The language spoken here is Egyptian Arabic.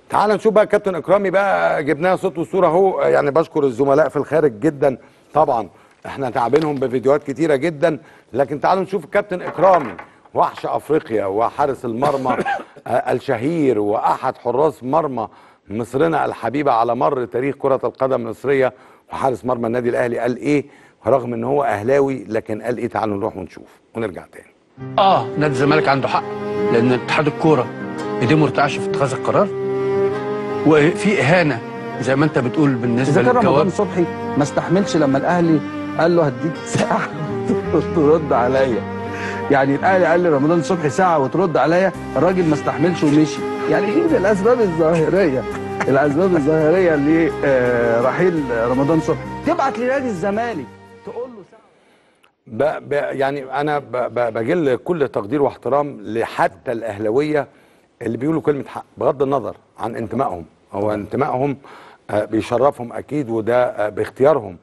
تعال نشوف بقى كابتن اكرامي بقى جبناها صوت وصوره اهو يعني بشكر الزملاء في الخارج جدا طبعا احنا تعبينهم بفيديوهات كتيره جدا لكن تعالوا نشوف الكابتن اكرامي وحش افريقيا وحارس المرمى آه، الشهير واحد حراس مرمى مصرنا الحبيبه على مر تاريخ كره القدم المصريه وحارس مرمى النادي الاهلي قال ايه رغم ان هو اهلاوي لكن قال ايه تعالوا نروح ونشوف ونرجع تاني اه نادي الزمالك عنده حق لان اتحاد الكوره ايديه مرتعشه في اتخاذ القرار وفي اهانه زي ما انت بتقول بالنسبه اذا كان رمضان للجواب صبحي ما استحملش لما الاهلي قال له هديك ساعه ترد عليا يعني الاهلي قال لي رمضان صبحي ساعه وترد عليا الراجل ما استحملش ومشي يعني دي من الاسباب الظاهريه الاسباب الظاهريه لرحيل رمضان صبحي تبعت لنادي الزمالك تقول له ساعه ب ب يعني انا ب ب بجل كل تقدير واحترام لحتى الاهلاويه اللي بيقولوا كلمه حق بغض النظر عن انتمائهم هو انتمائهم آه، بيشرفهم اكيد وده آه، باختيارهم